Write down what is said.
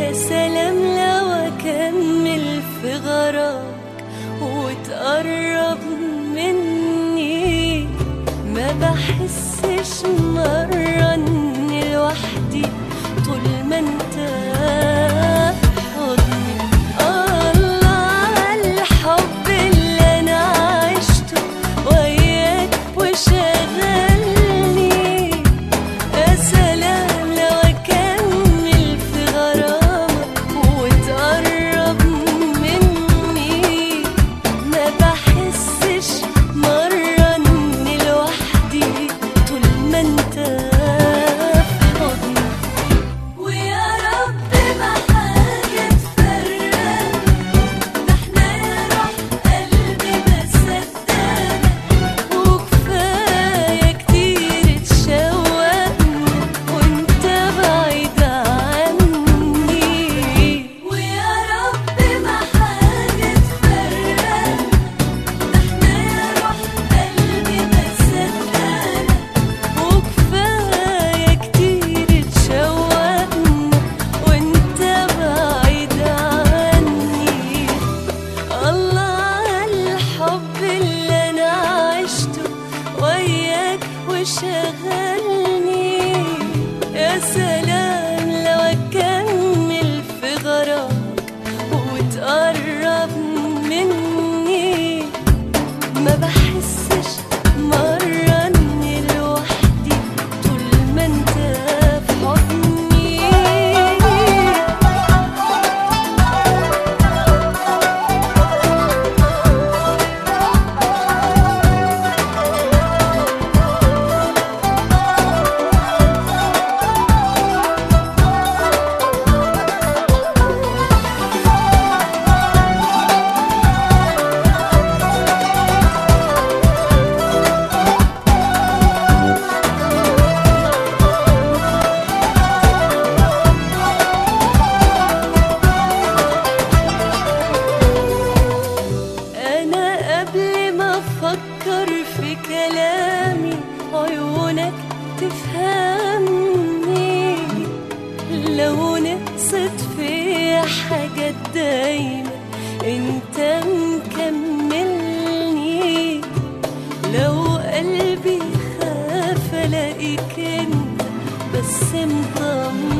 يا سلام لو اكمل في غراك وتقرب مني ما بحسش مرة اني لوحدي طول ما انت في حضني الله على الحب اللي انا عشته وياك وشغلني يا سلام لو اكمل في غرامك وتقرب مني ما بحسش مرة اني لوحدي طول ما انت في حضني ويا رب ما حاجة تفرقنا ده احنا يا روح قلبي ما صدقنا وكفاية كتير تشوقنا وانت بعيد عني ويا رب ما حاجة تفرقنا ده احنا يا روح قلبي ما صدقنا وكفاية كتير تشوقنا وانت بعيد عني الله على الحب اللي انا عشته وياك وشغلني يا سلام لو اكمل في غراك وتقرب مني ما بحسش مرة اني لوحدي طول ما انت في حضني أنا قبل ما أفكر في كلامي عيونك تفهمني لو نقصت في حاجات دايما انت مكملني لو قلبي خاف الاقيك انت بس مطمني